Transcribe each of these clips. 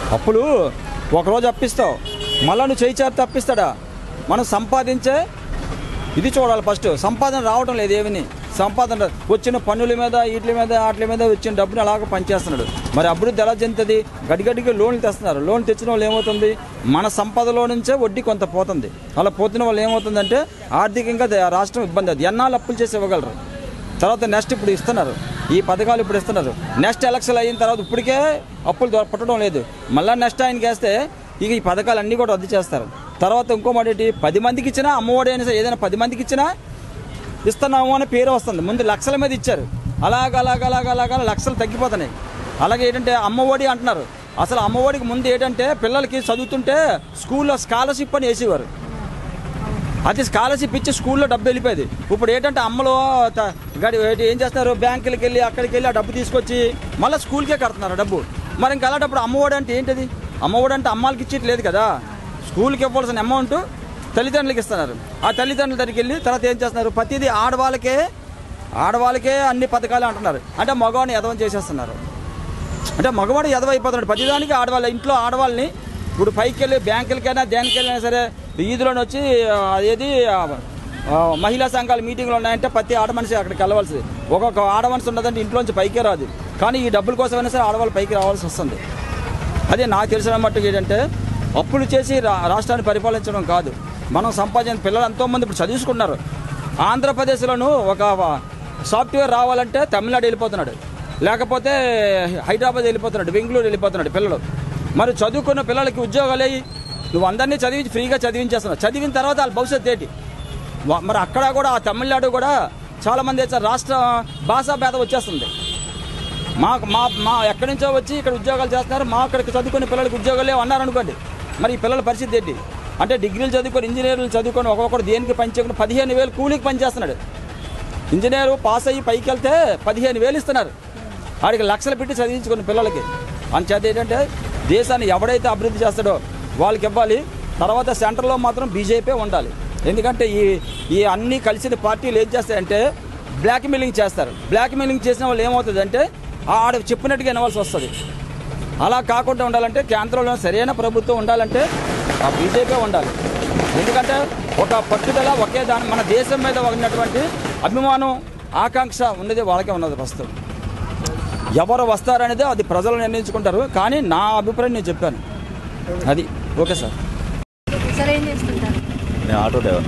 అప్పులు ఒకరోజు అప్పిస్తావు మళ్ళా నువ్వు చేయి చేస్తే అప్పిస్తాడా మనం సంపాదించే ఇది చూడాలి ఫస్ట్ సంపాదన రావడం లేదు ఏమని సంపాదన రా- వచ్చిన పన్నుల మీద వీటి మీద వాటి మీద వచ్చిన డబ్బుని అలాగ పనిచేస్తున్నాడు మరి అభివృద్ధి ఎలా చెందుతుంది గడిగడికి లోన్లు తెస్తున్నారు లోన్ తెచ్చిన వాళ్ళు ఏమవుతుంది మన సంపదలో నుంచే వడ్డీ కొంత పోతుంది అలా పోతున్న వాళ్ళు ఏమవుతుందంటే ఆర్థికంగా ద- రాష్ట్రం ఇబ్బంది అది ఎన్నాళ్ళు అప్పులు చేసి ఇవ్వగలరు తర్వాత నెక్స్ట్ ఇప్పుడు ఇస్తున్నారు ఈ పథకాలు ఇప్పుడు ఇస్తున్నారు నెక్స్ట్ ఎలక్షన్ అయిన తర్వాత ఇప్పటికే అప్పులు దొర- పుట్టడం లేదు మళ్ళీ నెక్స్ట్ ఆయనకి వేస్తే ఇక ఈ పథకాలు అన్నీ కూడా రద్దు చేస్తారు తర్వాత ఇంకో మాట ఏంటి పది మందికి ఇచ్చినా అమ్మఒడి అయినా సరే ఏదైనా పది మందికి ఇచ్చినా ఇస్తున్నాము అనే పేరు వస్తుంది ముందు లక్షల మీద ఇచ్చారు అలాగ అలాగ అలాగ అలాగ లక్షలు తగ్గిపోతున్నాయి అలాగే ఏంటంటే అమ్మఒడి అంటున్నారు అసలు అమ్మఒడికి ముందు ఏంటంటే పిల్లలకి చదువుతుంటే స్కూల్లో స్కాలర్షిప్ అని వేసేవారు అది స్కాలర్షిప్ ఇచ్చి స్కూల్లో డబ్బు వెళ్ళిపోయేది ఇప్పుడు ఏంటంటే అమ్మలో త- గడి ఏంటి ఏం చేస్తున్నారు బ్యాంకులకి వెళ్ళి అక్కడికి వెళ్ళి ఆ డబ్బు తీసుకొచ్చి మళ్ళీ స్కూల్కే కడుతున్నారు ఆ డబ్బు మరి ఇంకా అలాంటప్పుడు అమ్మఒడి అంటే ఏంటిది అమ్మఒడి అంటే అమ్మాలకి ఇచ్చేది కదా స్కూల్కి ఇవ్వాల్సిన అమౌంట్ తల్లిదండ్రులకి ఇస్తున్నారు ఆ తల్లిదండ్రుల దగ్గరికి వెళ్ళి తర్వాత ఏం చేస్తున్నారు ప్రతిదీ ఆడవాళ్ళకే ఆడవాళ్ళకే అన్ని పథకాలు అంటున్నారు అంటే మగవాడిని ఎదవం చేసేస్తున్నారు అంటే మగవాడు ఎదవైపోతున్నాడు ప్రతిదానికి ఆడవాళ్ళ ఇంట్లో ఆడవాళ్ళని ఇప్పుడు పైకి వెళ్ళి బ్యాంకులకైనా దేనికెళ్ళినా సరే వీధిలోని వచ్చి ఆ, ఏది ఆ, ఆ, మహిళా సంఘాల మీటింగ్లు ఉన్నాయంటే ప్రతి ఆడ మనిషి అక్కడికి వెళ్ళవలసి ఒక్కొక్క ఆడ మనిషి ఉన్నదంటే ఇంట్లోంచి పైకే రాదు కానీ ఈ డబ్బుల కోసమైనా సరే ఆడవాళ్ళు పైకి రావాల్సి వస్తుంది అదే నాకు తెలిసిన మట్టుకు ఏంటంటే అప్పులు చేసి రా- రాష్ట్రాన్ని పరిపాలించడం కాదు మనం సంపాదించిన పిల్లలు ఎంతోమంది ఇప్పుడు చదువుకున్నారు ఆంధ్రప్రదేశ్లోను ఒక సాఫ్ట్వేర్ రావాలంటే తమిళనాడు వెళ్ళిపోతున్నాడు లేకపోతే హైదరాబాద్ వెళ్ళిపోతున్నాడు బెంగళూరు వెళ్ళిపోతున్నాడు పిల్లలు మరి చదువుకున్న పిల్లలకి ఉద్యోగాలు అయ్యి నువ్వు అందరినీ చదివి ఫ్రీగా చదివించేస్తున్నావు చదివిన తర్వాత వాళ్ళ భవిష్యత్తు ఏంటి వా- మరి అక్కడ కూడా ఆ తమిళనాడు కూడా చాలామంది అయితే రాష్ట్ర భాషా భేద వచ్చేస్తుంది మా మా మా ఎక్కడి నుంచో వచ్చి ఇక్కడ ఉద్యోగాలు చేస్తున్నారు మా అక్కడికి చదువుకునే పిల్లలకి ఉద్యోగాలు లేవు అన్నారు అనుకోండి మరి ఈ పిల్లల పరిస్థితి ఏంటి అంటే డిగ్రీలు చదువుకొని ఇంజనీర్లు చదువుకొని ఒక్కొక్కరు దేనికి పనిచేయకుండా పదిహేను వేలు కూలికి పనిచేస్తున్నాడు ఇంజనీరు పాస్ అయ్యి పైకి వెళ్తే పదిహేను వేలు ఇస్తున్నారు వాడికి లక్షలు పెట్టి చదివించుకున్న పిల్లలకి అంచేత ఏంటంటే దేశాన్ని ఎవడైతే అభివృద్ధి చేస్తాడో వాళ్ళకి ఇవ్వాలి తర్వాత సెంటర్లో మాత్రం బీజేపీ ఉండాలి ఎందుకంటే ఈ ఈ అన్ని కలిసిన పార్టీలు ఏం చేస్తాయంటే బ్లాక్ మెయిలింగ్ చేస్తారు బ్లాక్ మెయిలింగ్ చేసిన వాళ్ళు ఏమవుతుందంటే ఆడ చెప్పినట్టుగా వినవలసి వస్తుంది అలా కాకుండా ఉండాలంటే కేంద్రంలో సరైన ప్రభుత్వం ఉండాలంటే ఆ బీజేపీ ఉండాలి ఎందుకంటే ఒక పట్టుదల ఒకే దాని మన దేశం మీద ఉన్నటువంటి అభిమానం ఆకాంక్ష ఉన్నది వాళ్ళకే ఉన్నది ప్రస్తుతం ఎవరు వస్తారనేది అది ప్రజలు నిర్ణయించుకుంటారు కానీ నా అభిప్రాయం నేను చెప్పాను అది ఓకే సార్ సార్ ఏం చేస్తుంటారు నేను ఆటో డ్రైవర్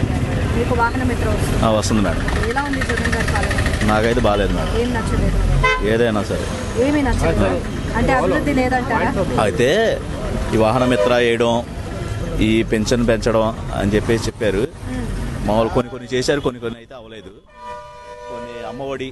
మీకు వాహన మిత్ర వస్తుంది వస్తుంది మేడం ఎలా ఉంది జగన్ గారి పాలన నాకైతే బాగాలేదు మేడం ఏం నచ్చలేదు ఏదైనా సరే ఏమీ నచ్చలేదు అంటే అభివృద్ధి లేదంటారా అయితే ఈ వాహన మిత్ర వేయడం ఈ పెన్షన్ పెంచడం అని చెప్పేసి చెప్పారు మామూలు కొన్ని కొన్ని చేశారు కొన్ని కొన్ని అయితే అవ్వలేదు కొన్ని అమ్మఒడి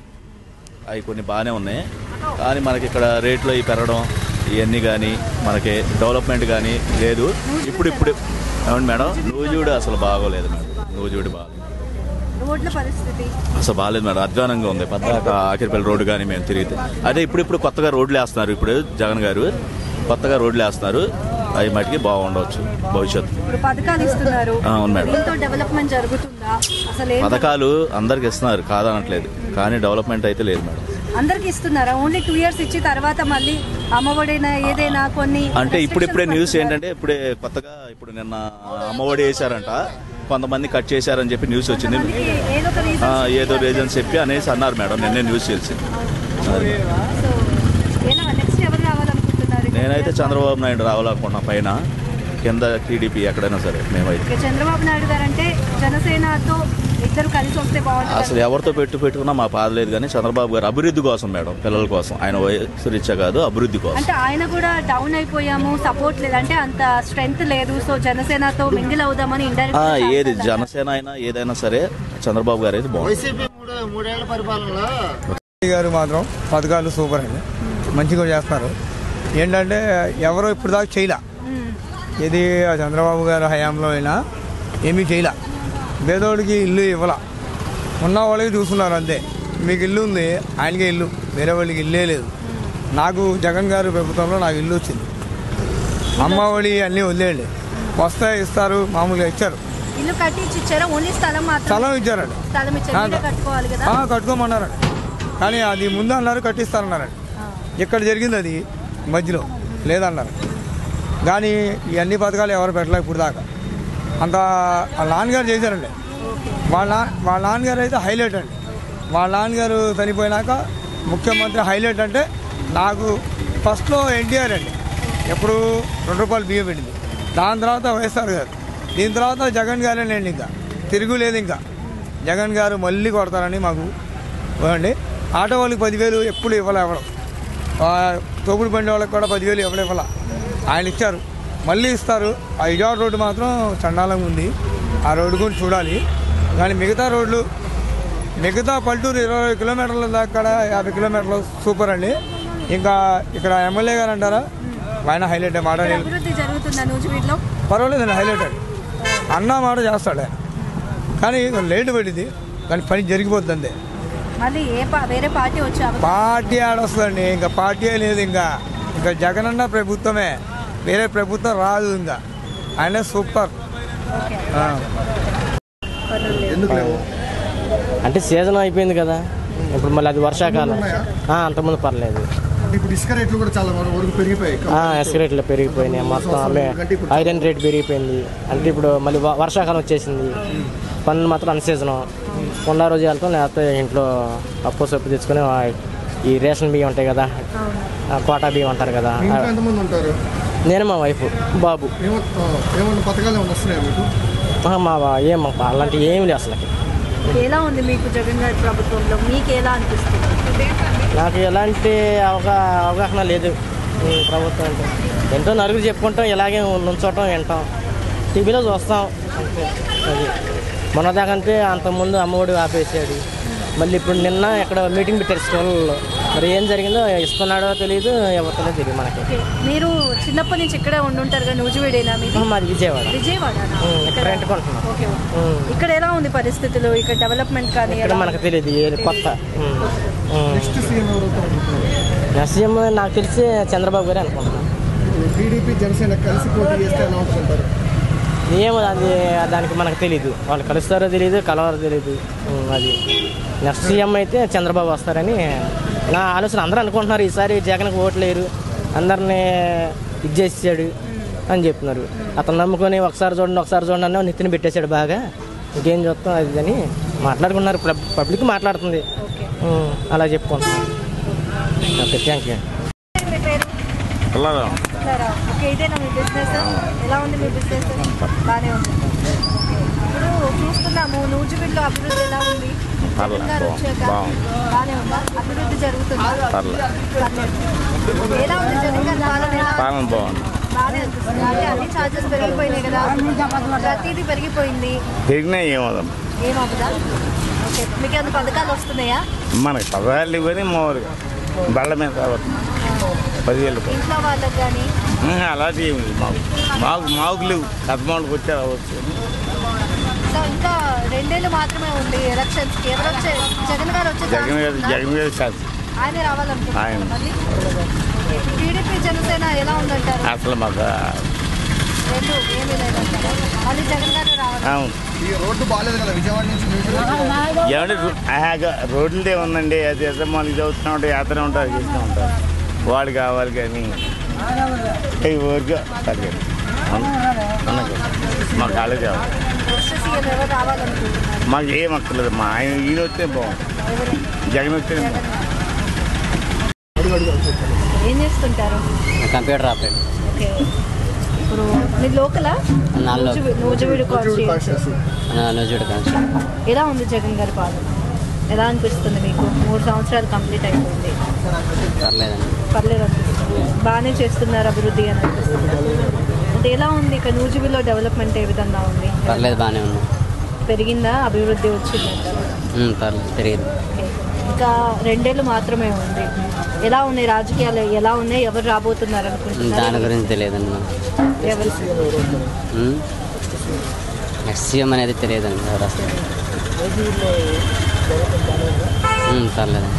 అవి కొన్ని బాగానే ఉన్నాయి కానీ మనకి ఇక్కడ రేట్లు అవి పెరగడం ఇవన్నీ కానీ మనకి డెవలప్మెంట్ కానీ లేదు ఇప్పుడు ఇప్పుడు ఏమండి మేడం నూజుడు అసలు బాగోలేదు మేడం నూజుడు బాగా రోడ్ల పరిస్థితి అసలు బాగాలేదు మేడం అధ్వానంగా ఉంది పద్దాక ఆఖరిపల్లి రోడ్డు కానీ మేము తిరిగితే అదే ఇప్పుడు ఇప్పుడు కొత్తగా రోడ్లు వేస్తున్నారు ఇప్పుడు జగన్ గారు కొత్తగా రోడ్లు వేస్తున్నారు అవి మటుకి బాగుండవచ్చు భవిష్యత్తు ఇప్పుడు పథకాలు ఇస్తున్నారు ఆ, అవును మేడం. దీంతో డెవలప్మెంట్ జరుగుతుందా అసలు ఏం పథకాలు అందరికి ఇస్తున్నారు కాదనట్లేదు కానీ డెవలప్మెంట్ అయితే లేదు మేడం అందరికి ఇస్తున్నారా ఓన్లీ టూ ఇయర్స్ ఇచ్చి తర్వాత మళ్ళీ అమ్మఒడైనా ఏదైనా కొన్ని అంటే ఇప్పుడు ఇప్పుడే restrictions న్యూస్ పెడుతున్నారు. ఏంటంటే ఇప్పుడే కొత్తగా ఇప్పుడు నిన్న అమ్మఒడి వేశారంట కొంతమంది కట్ చేశారని చెప్పి న్యూస్ వచ్చింది కొంతమందికి ఏదో ఒక reason ఆ, ఏదో చెప్తున్నారు. రీజన్ చెప్పి అనేసి అన్నారు మేడం నిన్నే న్యూస్ తెలిసింది అది. సో ఎలా నెక్స్ట్ ఎవరు రావాలనుకుంటున్నారు నేనైతే చంద్రబాబు నాయుడు రావాలనుకున్నా పైన కింద టీడీపీ ఎక్కడైనా సరే మేమైతే ఇక చంద్రబాబు నాయుడు గారు అంటే జనసేనతో ఇద్దరు కలిసి వస్తే బాగుంటుంది అసలు ఎవరితో పెట్టు పెట్టుకున్నా మా బాధ లేదు కానీ చంద్రబాబు గారు అభివృద్ధి కోసం మేడం పిల్లల కోసం ఆయన వయసు రీత్యా కాదు అభివృద్ధి కోసం అంటే ఆయన కూడా డౌన్ అయిపోయాము సపోర్ట్ లేదు అంటే అంత స్ట్రెంగ్త్ లేదు సో జనసేనతో మింగిల్ అవుదామని ఆ, ఇండైరెక్ట్ ఏది జనసేన అయినా ఏదైనా సరే చంద్రబాబు గారు అయితే బాగుంటుంది వైసీపీ మూడు మూడేళ్ల పరిపాలనలో మోదీ గారు మాత్రం పథకాలు సూపర్ అండి మంచిగా చేస్తున్నారు ఏంటంటే ఎవరో ఇప్పుడు దాకా చేయలే ఇది చంద్రబాబు గారు హయాంలో అయినా ఏమీ చేయలే పేదోడికి ఇల్లు ఇవ్వాల ఉన్న వాళ్ళకి చూస్తున్నారు అంతే మీకు ఇల్లు ఉంది ఆయనకే ఇల్లు వేరే వాళ్ళకి ఇల్లే లేదు నాకు జగన్ గారు ప్రభుత్వంలో నాకు ఇల్లు వచ్చింది అమ్మ ఒడి అన్నీ వదిలేయండి వస్తే ఇస్తారు మామూలుగా ఇచ్చారు ఇల్లు కట్టించి ఇచ్చారా ఓన్లీ స్థలం మాత్రం స్థలం ఇచ్చారండి స్థలం ఇచ్చారు ఆ, మీరే కట్టుకోవాలి కదా ఆ, కట్టుకోమన్నారండి కానీ అది ముందు అన్నారు కట్టిస్తారన్నారండి ఇక్కడ జరిగింది అది మధ్యలో లేదన్నారు కానీ ఈ అన్ని పథకాలు ఎవరు పెట్టలేదు ఇప్పుడు దాకా అంత వాళ్ళ నాన్నగారు చేశారండి వాళ్ళ నా- వాళ్ళ నాన్నగారు అయితే హైలైట్ అండి వాళ్ళ నాన్నగారు చనిపోయినాక ముఖ్యమంత్రి హైలైట్ అంటే నాకు ఫస్ట్లో ఎన్టీఆర్ అండి ఎప్పుడు రెండు రూపాయలు బియ్యం పెట్టింది దాని తర్వాత వైఎస్ఆర్ గారు దీని తర్వాత జగన్ గారేనండి ఇంకా తిరుగులేదు ఇంకా జగన్ గారు మళ్ళీ కొడతారని మాకు అండి ఆటో వాళ్ళకి పదివేలు ఎప్పుడు ఇవ్వలే ఇవ్వడం ఆ, తోపుడు బండి వాళ్ళకి కూడా పదివేలు ఇవ్వలే ఇవ్వాల ఆయన ఇచ్చారు మళ్ళీ ఇస్తారు ఆ ఇజాడ్ రోడ్డు మాత్రం చండాలంగా ఉంది ఆ రోడ్డు గురించి చూడాలి కానీ మిగతా రోడ్లు మిగతా పల్లెటూరు ఇరవై కిలోమీటర్ల దాకా యాభై కిలోమీటర్లు సూపర్ అండి ఇంకా ఇక్కడ ఎమ్మెల్యే గారు అంటారా ఆయన హైలైట్ మాట ఇక్కడ అభివృద్ధి జరుగుతుందా నూజివీడులో పర్వాలేదండి హైలైట్ అండి అన్న మాట చేస్తాడు ఆయన కానీ లేట్ పడింది కానీ పని జరిగిపోతుంది అంతే మళ్ళీ ఏ పా- వేరే పార్టీ వచ్చే అవకాశం పార్టీ ఆడొస్తుందండి ఇంకా పార్టీ లేదు ఇంకా ఇంకా జగనన్న ప్రభుత్వమే వేరే ప్రభుత్వం రాదు ఇంకా ఆయన సూపర్ ఓకే ఆ. ఎందుకు లేవు అంటే సీజన్ అయిపోయింది కదా ఇప్పుడు మళ్ళీ అది వర్షాకాలం ఆ, అంతకుముందు పర్లేదు అంటే ఇప్పుడు ఇసుక రేట్లు కూడా చాలా వరకు వరకు పెరిగిపోయాయి ఆ, ఇసుక రేట్లు పెరిగిపోయినాయి మొత్తం ఆమె ఐరన్ రేట్ పెరిగిపోయింది అంటే ఇప్పుడు మళ్ళీ వ- వర్షాకాలం వచ్చేసింది పనులు మాత్రం అన్ సీజన్ ఉన్న రోజు వెళ్తాం లేకపోతే ఇంట్లో అప్పు సొప్పు తెచ్చుకొని ఆ, ఈ రేషన్ బియ్యం ఉంటాయి కదా ఆ, కోటా బియ్యం అంటారు కదా మీ ఆ, ఇంట్లో ఎంతమంది ఉంటారు నేను మా వైఫ్ బాబు ఏమో ఆ, ఏమన్నా పథకాలు ఏమన్నా వస్తున్నాయా మీకు ఆ, మా వా- ఏం మా- అలాంటివి ఏమి లేవు అసలు ఎలా ఉంది మీకు జగన్ గారి ప్రభుత్వంలో మీకు ఎలా అనిపిస్తుంది నాకు ఎలాంటి అవగా అవగాహన లేదు ఈ ప్రభుత్వం అంటే ఎంతో నలుగురు చెప్పుకుంటాం ఇలాగే నుంచోటం వింటాం టీవీలో చూస్తాం అంతే అది మొన్నదాకంటే అంతకుముందు అమ్మఒడి ఆపేసాడు మళ్ళీ ఇప్పుడు నిన్న ఇక్కడ మీటింగ్ పెట్టారు స్కూల్లో మరి ఏం జరిగిందో ఇస్తున్నాడో తెలియదు ఎవరితో తెలియదు మనకి ఓకే మీరు చిన్నప్పటి నుంచి ఇక్కడే ఉండుంటారు కదా నూజివీడేనా మీది మాది విజయవాడ విజయవాడ ఉమ్, ఇక్కడ రెంట్కుంటున్నాం ఓకే ఉమ్. ఇక్కడ ఎలా ఉంది పరిస్థితులు ఇక్కడ డెవలప్మెంట్ కానీ ఇక్కడ ఎలా మనకు తెలియదు ఏ కొత్త ఉమ్. ఉమ్. నెక్స్ట్ సీఎం ఎవరు అవుతారు అనుకుంటున్నారు సీఎం నాకు తెలిసి చంద్రబాబు గారే అనుకుంటున్నాను టీడీపీ జనసేన కలిసి పోటీ చేస్తే ఎలా ఉంటుంటారు ఏమో అది దానికి మనకు తెలియదు వాళ్ళు కలుస్తారో తెలియదు కలవారో తెలియదు ఉమ్, అది నెక్స్ట్ సీఎం అయితే చంద్రబాబు వస్తారని నా ఆలోచన అందరూ అనుకుంటున్నారు ఈసారి జగన్కి ఓట్లు లేరు అందరినీ ఇది చేసాడు అని చెప్తున్నారు అతను నమ్ముకొని ఒకసారి చూడండి ఒకసారి చూడండి అని నెత్తిన పెట్టేశాడు బాగా ఇంకేం చూస్తాం అది ఇది అని మాట్లాడుకున్నారు పబ్- పబ్లిక్ మాట్లాడుతుంది ఉమ్, అలా చెప్పుకుంటున్నాం ఓకే థ్యాంక్ యూ మీ పేరు సరే ఓకే ఇదేనా మీ బిజినెస్ ఎలా ఉంది మీ బిజినెస్ బాగానే ఉంది ఇప్పుడు చూస్తున్నాము నూజివీడులో అభివృద్ధి ఎలా ఉంది జగన్ గారు వచ్చాక బాగానే ఉందా అభివృద్ధి జరుగుతుందా పర్లేదు. ఎలా ఉంది జగన్ గారి పాలన ఎలా పాలన బాగుంది బాగానే అనిపిస్తుంది అదే అన్ని ఛార్జెస్ పెరిగిపోయినాయి కదా ప్రతిదీ పెరిగిపోయింది పెరిగినా ఏమవుదాం ఏమవుతుందా ఓకే మీకు ఏమైనా పథకాలు వస్తున్నాయా మనకి పదహాళ్ళు ఇవ్వని మామూలుగా బళ్ళ మీద రావద్దు పదివేలు రూపాయలు ఇంట్లో వాళ్ళకి కానీ ఉహు, అలాంటివి ఏమి లేవు మాకు మాకు మాకు లేవు కథమాలకు వచ్చే రావచ్చు సో ఇంకా రెండేళ్ళు మాత్రమే ఉంది ఎలక్షన్స్ కి ఎవరు వచ్చే జగన్ గారు వచ్చే జగన్ ఛాన్స్ గారు ఉందా? జగన్ గారు శాస్త్రి ఆయనే రావాలనుకుంటున్నారు ఆయన. మళ్ళీ టీడీపీ జనసేన ఎలా ఉందంటారు అసలు మాకు రెండు ఏమీ లేదంటారు మళ్ళీ జగన్ గారు రావాలి అవును ఈ రోడ్డు బాగాలేదు కదా విజయవాడ నుంచి నూజివీడు ఏమంటే రోడ్లదే ఉందండి అది ఎక్కడ మనకి చదువుతూ ఉంటాయి యాత్ర ఉంటారు చేస్తూ ఉంటారు వాడు కావాలి కానీ ఈ ఊరికి తగ్గదు మా కాలేజ్ కావాలి నెక్స్ట్ సీఎం ఎవరు రావాలనుకుంటున్నారు మాకు ఏం అక్కర్లేదు మా ఆయన ఈయన వస్తే బాగుంది జగన్ వస్తే ఏం చేస్తుంటారు కంప్యూటర్ ఆపరేటర్ ఓకే ఇప్పుడు మీరు లోకలా నాలో నూజివీ- నూజివీడు కాన్స్టిట్యూన్సీ నూజివీడు కాన్స్టి ఎలా ఉంది జగన్ గారి పాలన ఎలా అనిపిస్తుంది మీకు మూడు సంవత్సరాలు కంప్లీట్ అయిపోయింది పర్లేదండి పర్లేదు అనిపిస్తుంది బాగానే చేస్తున్నారు అభివృద్ధి అని అనిపిస్తుంది అంటే ఎలా ఉంది ఇక్కడ నూజివీలో డెవలప్మెంట్ ఏ విధంగా ఉంది పర్లేదు బాగానే ఉన్నాం పెరిగిందా అభివృద్ధి వచ్చిందంటారు ఉమ్, పర్లేదు తెలియదు ఓకే. ఇంకా రెండేళ్ళు మాత్రమే ఉంది ఎలా ఉన్నాయి రాజకీయాలు ఎలా ఉన్నాయి ఎవరు రాబోతున్నారు దాని అనుకుంటున్నారు గురించి తెలియదండి నాకు ఎవరు ఉమ్? నెక్స్ట్ సీఎం అనేది తెలియదండి ఎవరు వస్తారు ఉమ్, పర్లేదండి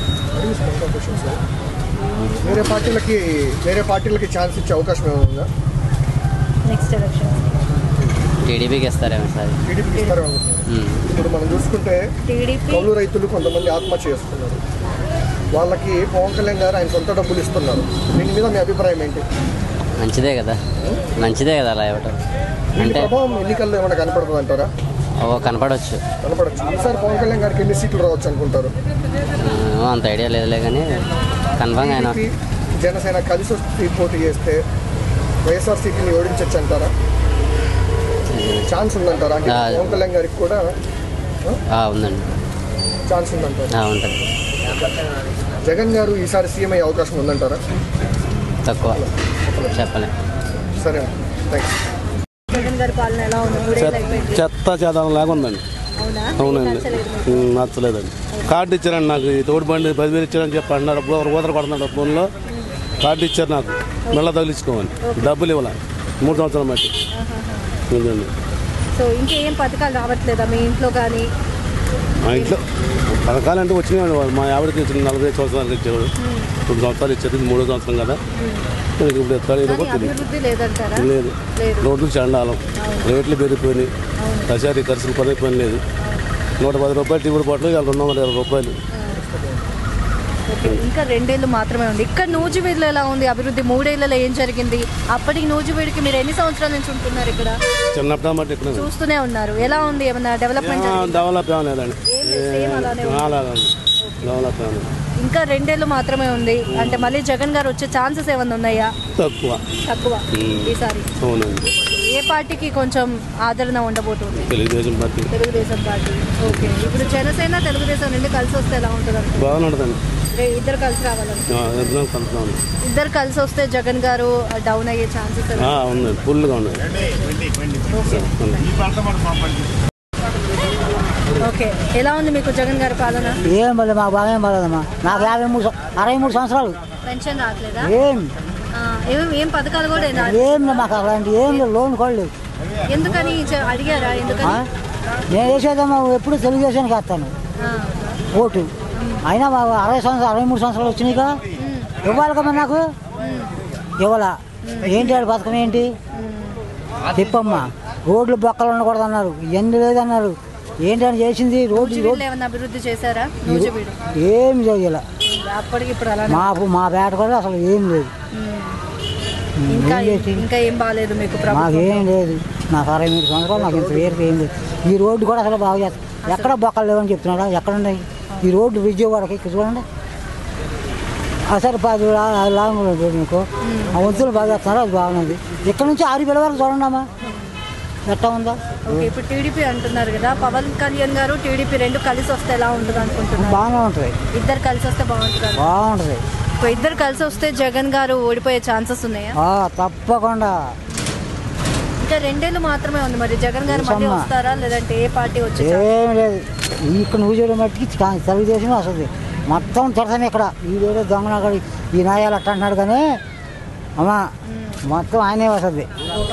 వేరే పార్టీలకి వేరే పార్టీలకి ఛాన్స్ ఇచ్చే అవకాశం ఏమైనా ఉందా నెక్స్ట్ ఎలక్షన్ టీడీపీకి ఇస్తారేమో సార్ టీడీపీకి ఇస్తారేమో అనుకుంటున్నారు. ఉమ్. ఇప్పుడు మనం చూసుకుంటే టీడీపీ కౌలు రైతులు కొంతమంది ఆత్మహత్య చేసుకున్నారు వాళ్ళకి పవన్ కళ్యాణ్ గారు ఆయన సొంత డబ్బులు ఇస్తున్నారు దీని మీద మీ అభిప్రాయం ఏంటి మంచిదే కదా మంచిదే కదా అలా ఇవ్వటం వీటి అంటే ప్రభావం ఎన్నికల్లో ఏమైనా కనపడుతుంది అంటారా ఓ కనపడవచ్చు కనపడచ్చు ఈసారి పవన్ కళ్యాణ్ గారికి ఎన్ని సీట్లు రావచ్చు అనుకుంటారు ఆ, అంత ఐడియా లేదులే కానీ కన్ఫామ్గా ఆయన టీడీపీ, జనసేన కలిసి వస్తే పోటీ చేస్తే వైఎస్ఆర్సీపీని ఓడించవచ్చు అంటారా ఛాన్స్ ఉందంటారా అంటే ఆ. పవన్ కళ్యాణ్ గారికి కూడా ఆ, ఉందండి ఛాన్స్ ఉందంటారా ఆ, ఉంటుంది జగన్ గారు ఈసారి సీఎం అయ్యే అవకాశం ఉందంటారా తక్కువ చెప్పలేం సరే థ్యాంక్స్ జగన్ గారి పాలన ఎలా ఉంది మూడేళ్ళు అయిపోయింది చెత్త చేదాం లాగా ఉందండి అవునా అవునండి నచ్చలేదు మీకు? ఉమ్, నచ్చలేదండి కార్డు ఇచ్చారండి నాకు ఈ తోడు బండి పదివేలు ఇచ్చారని చెప్పి అన్నారు అప్పుడు ఒకరు ఊదర కొడుతున్నాడు ఫోన్లో కార్డు ఇచ్చారు నాకు మెల్ల తగిలించుకోమని డబ్బులు ఇవ్వాలి మూడు సంవత్సరాలు బట్టి ఉందండి సో ఇంకేం పథకాలు రావట్లేదా మీ ఇంట్లో కానీ మా ఇంట్లో పథకాలు అంటే వచ్చినాయండి వాళ్ళు. మా ఆవిడకి ఇచ్చిన నలభై ఐదు సంవత్సరాలకు ఇచ్చేవాడు రెండు సంవత్సరాలు ఇచ్చేది ఇది మూడో సంవత్సరం కదా మనకి ఇప్పుడు ఎత్తాడు ఏదో కానీ తెలియదు అభివృద్ధి లేదంటారా లేదు లేదు రోడ్లు చండాలం రేట్లు పెరిగిపోయినాయి కచేరీ ఖర్చులు పదే పని లేదు నూట పది రూపాయలు టీవీ బాటిల్ ఇవాళ రెండు వందల ఇరవై రూపాయలు ఓకే ఇంకా రెండేళ్ళు మాత్రమే ఉంది ఇక్కడ నూజివీడులో ఎలా ఉంది అభివృద్ధి మూడేళ్లలో ఏం జరిగింది అప్పటికి నూజివీడికి మీరు ఎన్ని సంవత్సరాల నుంచి ఉంటున్నారు ఇక్కడ చిన్నప్పుడు మట్టి ఇక్కడ చూస్తూనే ఉన్నారు ఎలా ఉంది ఏమన్నా డెవలప్మెంట్ జరిగిందా? డెవలప్ ఏం లేదండి ఏం లేదు, సేమ్ అలానే ఉంది. అలాగే ఉంది డెవలప్ ఏం లేదు ఇంకా రెండేళ్ళు మాత్రమే ఉంది అంటే మళ్ళీ జగన్ గారు వచ్చే ఛాన్సెస్ ఏమన్నా ఉన్నాయా తక్కువ తక్కువ మ్మ్. ఈసారి అవునండి ఏ పార్టీకి కొంచెం ఆదరణ ఉండబోతుంది Telugu Desam party Telugu Desam party okay ఇప్పుడు జనసేన తెలుగుదేశం రెండు కలిసి వస్తే ఎలా ఉంటుంది అనుకుంటున్నారు? బాగానే ఉంటుందండి రే- ఇద్దరు కలిసి రావాలని ఆ, ఇద్దరం కలుపుతాం ఇద్దరు కలిసి వస్తే జగన్ గారు డౌన్ అయ్యే ఛాన్సెస్ ఉంది ఫుల్గా ఉన్నాయి ఓకే ఎలా ఉంది మీకు జగన్ గారి పాలన ఏం పర్లేదు మాకు బాగా ఏం పర్లేదమ్మా నాకు యాభై మూడు సం- అరవై మూడు సంవత్సరాలు పెన్షన్ రావట్లేదా ఏం ఆ, ఏం ఏం పథకాలు కూడా ఏం రాలేదు. ఏం లేదు మాకు అలాంటి ఏం లేదు లోన్ కూడా లేదు ఎందుకని చె- అడిగారా ఆ? ఎందుకని నేను వేసేదమ్మా ఎప్పుడు తెలుగుదేశానికి వేస్తాను ఆ, ఓటు అయినా మాకు అరవై సంవత్సరాలు అరవై మూడు సంవత్సరాలు వచ్చినాయిగా ఇవ్వాలి కదా నాకు ఇవ్వాలా ఏంటి వాడి పథకం ఏంటి చెప్పమ్మా రోడ్లు బొక్కలు ఉండకూడదు అన్నారు ఇవన్నీ లేదన్నారు ఏంటని చేసింది రోడ్డు రోడ్డు నూజివీడులో ఏమన్నా అభివృద్ధి చేశారా నూజివీడు ఏం చేయలే అప్పటికి ఇప్పుడు అలా మాకు మా పేట కూడా అసలు ఏం లేదు ఇంకా ఏం చేసి? ఇంకా ఏం బాగాలేదు మీకు మాకు ప్రభుత్వం ఏం లేదు నాకు అరవై మూడు సంవత్సరాలు నాకు ఇంత వేరుగా ఏం లేదు ఈ రోడ్డు కూడా అసలు బాగా చేస్తారు ఎక్కడ బొక్కలు లేవని చెప్తున్నాడా ఎక్కడ ఉన్నాయి ఈ రోడ్డు విజయవాడకి ఇక్కడ చూడండి అసలు పది లా- లాంగ్ ఉంది మీకు ఆ వంతులు బాగా చేస్తున్నారు అది బాగున్నది ఇక్కడ నుంచి ఆరు వేల వరకు చూడండి అమ్మా ఎట్లా ఉందా ఓకే ఇప్పుడు టీడీపీ అంటున్నారు కదా పవన్ కళ్యాణ్ గారు టీడీపీ రెండు కలిసి వస్తే ఎలా ఉంటుంది అనుకుంటున్నారు బాగానే ఉంటుంది ఇద్దరు కలిసి వస్తే బాగుంటుంది బాగుంటుంది ఇప్పుడు ఇద్దరు కలిసి వస్తే జగన్ గారు ఓడిపోయే ఛాన్సెస్ ఉన్నాయా ఆ, తప్పకుండా ఇంకా రెండేళ్ళు మాత్రమే ఉంది మరి జగన్ గారు మళ్ళీ తెలుసమ్మా. వస్తారా లేదంటే ఏ పార్టీ వచ్చే ఏం లేదు ఇక్కడ నువ్వు చేయడం మట్టికి కా- తెలుగుదేశమే వస్తుంది మొత్తం తిడతాను ఇక్కడ ఈ వేరే దొంగనగడి ఈ నాయాలు అట్ట అంటున్నాడు కానీ అమ్మా మొత్తం ఆయనే వస్తుంది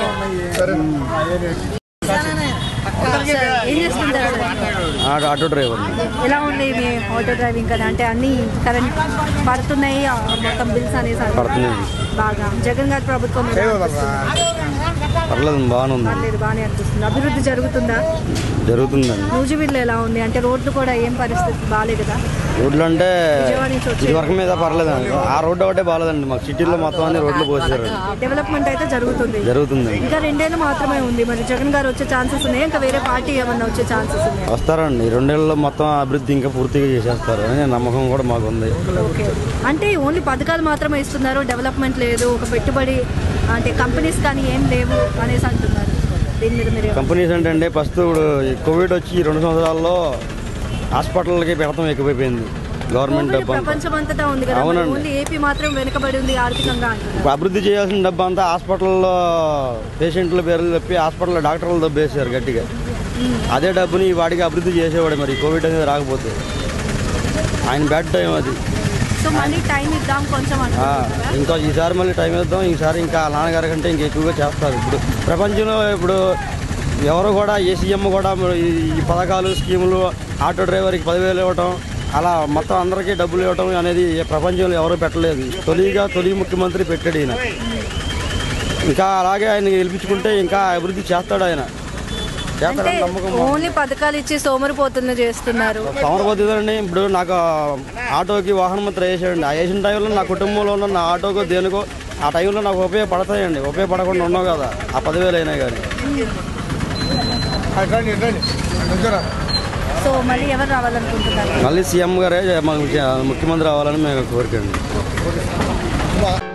ఏం చేస్తుంటారు సార్? ఆటో డ్రైవర్ ఎలా ఉంది మీ ఆటో డ్రైవింగ్ కదా అంటే అన్ని కరెంట్ పడుతున్నాయి ఆ మొత్తం బిల్స్ అనేసి అంటున్నారు. పడుతున్నాయి. బాగా జగన్ గారి ప్రభుత్వం ఎలా అనిపిస్తుంది? పర్లేదు బాగానే ఉంది పర్లేదు బాగానే అనిపిస్తుంది అభివృద్ధి జరుగుతుందా జరుగుతుందండి నూజివీడులో ఎలా ఉంది అంటే రోడ్లు కూడా ఏం పరిస్థితి బాగాలేదు కదా రోడ్లు అంటే విజయవాడ నుంచి వచ్చే- ఇది వరకు మీద పర్లేదండి ఆ రోడ్డు ఒకటే బాగాలేదండి మాకు సిటీలో మొత్తం అన్ని రోడ్లు పోసారు డెవలప్మెంట్ అయితే జరుగుతుంది జరుగుతుందండి ఇంకా రెండేళ్ళు మాత్రమే ఉంది మరి జగన్ గారు వచ్చే ఛాన్సెస్ ఉన్నాయి ఇంకా వేరే పార్టీ ఏమన్నా వచ్చే ఛాన్సెస్ ఉన్నాయి వస్తారండి ఈ రెండేళ్లలో మొత్తం అభివృద్ధి ఇంకా పూర్తిగా చేసేస్తారు అనే నమ్మకం కూడా మాకు ఉంది ఓకే అంటే ఓన్లీ పథకాలు మాత్రమే ఇస్తున్నారు డెవలప్మెంట్ లేదు ఒక పెట్టుబడి అంటే కంపెనీస్ కానీ ఏం లేవు అనేసి అంటున్నారు దీని మీద మీరు కంపెనీస్ అంటే అండి ఫస్ట్ ఇప్పుడు ఈ కోవిడ్ వచ్చి ఈ రెండు సంవత్సరాల్లో హాస్పిటల్కి పెడతాం ఎక్కువైపోయింది గవర్నమెంట్ కోవిడ్ డబ్బు అంతా ప్రపంచం అంతటా ఉంది కదా మరి అవునండి. ఓన్లీ ఏపీ మాత్రం వెనుకబడి ఉంది ఆర్థికంగా అంటున్నారు ఇప్పుడు అభివృద్ధి చేయాల్సిన డబ్బు అంతా హాస్పిటల్లో పేషెంట్ల పేర్లు చెప్పి హాస్పిటల్లో డాక్టర్లు దబ్బేశారు గట్టిగా అదే డబ్బుని ఈ వాడికి అభివృద్ధి చేసేవాడు మరి కోవిడ్ అనేది రాకపోతే ఆయన బ్యాడ్ టైం అది సో మళ్ళీ టైం ఇద్దాం కొంచెం ఆ, అనుకుంటున్నారా ఇంకా ఈసారి మళ్ళీ టైం ఇద్దాం ఈసారి ఇంకా నాన్నగారి కంటే ఇంకా ఎక్కువగా చేస్తారు ఇప్పుడు ప్రపంచంలో ఇప్పుడు ఎవరు కూడా ఏ సీఎం కూడా మరి ఈ ఈ పథకాలు స్కీములు ఆటో డ్రైవర్కి పదివేలు ఇవ్వటం అలా మొత్తం అందరికీ డబ్బులు ఇవ్వటం అనేది ఏ ప్రపంచంలో ఎవరు పెట్టలేదు తొలిగా తొలి ముఖ్యమంత్రి పెట్టాడు ఈయన ఇంకా అలాగే ఆయన గెలిపించుకుంటే ఇంకా అభివృద్ధి చేస్తాడు ఆయన అంటే చేస్తాడని నమ్మకం ఓన్లీ పథకాలు ఇచ్చి సోమరిపోతులు చేస్తున్నారు సమరపోతుందండి ఇప్పుడు నాకు ఆటోకి వాహన మంత్రి వేసాడండి ఆ వేసిన టైంలో నా కుటుంబంలో ఉన్న నా ఆటోకో దేనికో ఆ టైంలో నాకు ఉపయోగపడతాయండి ఉపయోగపడకుండా ఉన్నావు కదా ఆ పదివేలు అయినా కానీ రండి రండి దగ్గర సో మళ్ళీ ఎవరు రావాలనుకుంటున్నారు మళ్ళీ సీఎం గారే మాకు ముఖ్యమంత్రి అవ్వాలని మేము కోరికండి